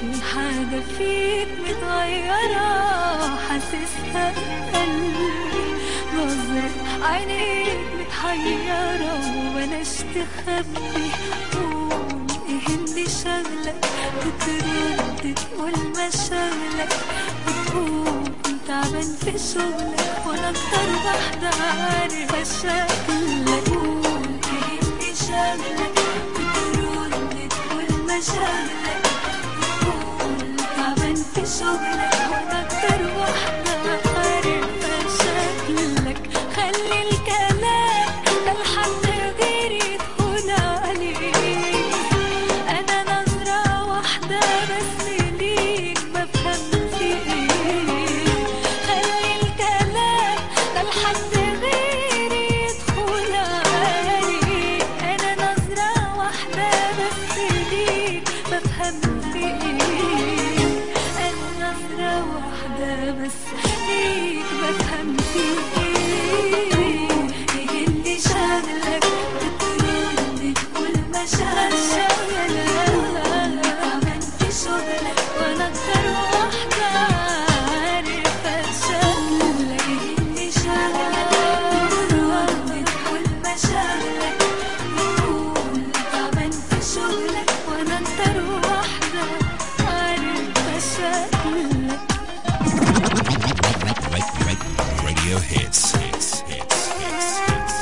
في حاجة فيك متغيرة حاسسها قلبي نظرة عينيك متحيرة وبلاش تخبي قول ايه اللي شغلك بترد تقول مشاغلك بتقول تعبان في شغلك وانا اكتر واحدة عارفة شكلك قول ايه اللي شغلك بترد تقول مشاغلك بتقول تعبان في شغلك وانا اكتر واحدة عارفة شكلك خلي الكلام ده لحد غيري يدخل عليك انا نظرة واحدة بس ليك بفهم في ايه خلي الكلام ده لحد غيري يدخل عليك انا نظرة واحدة بس ليك بفهم في ايه انا نظرة واحدة بس ليك بفهم في ايه ايه اللي شغلك بترد تقول مشاعر شغلك تعبان في شغلك وانا اكتر واحدة عارفة شغلك ايه اللي شغلك بترد تقول مشاعرك بتقول تعبان في شغلك وانا اكتر واحدة عارفة شغلك Radio hits. hits, hits, hits, hits.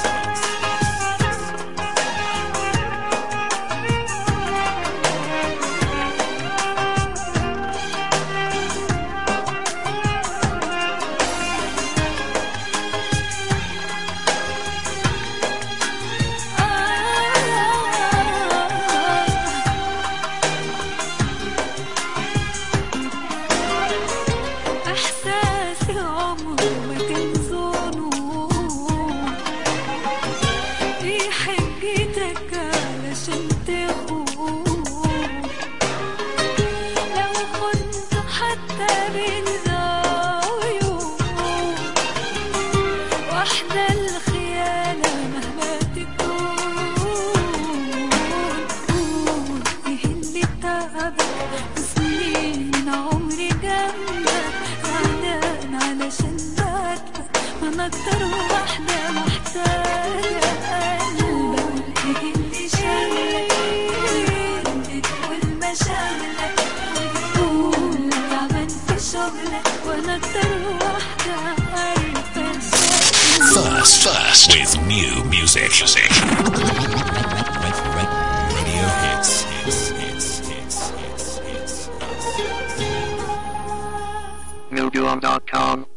احساسي عمره ما كان ظنون ايه حجتك علشان تخون لو كنت حتى بين عيون واحدة الخيانة مهما تكون قول ايه اللي تعبك سنين من عمري جنبك زعلان علشان بعدك وانا اكتر واحدة محتاجة قلبك ايه اللي شاغلك بتقول مشاغلك بتقول تعبان في شغلك وانا اكتر واحدة عارفة شغلك First, first with new music. music. Radio hits. hits, hits, hits, hits, hits. Milduum.com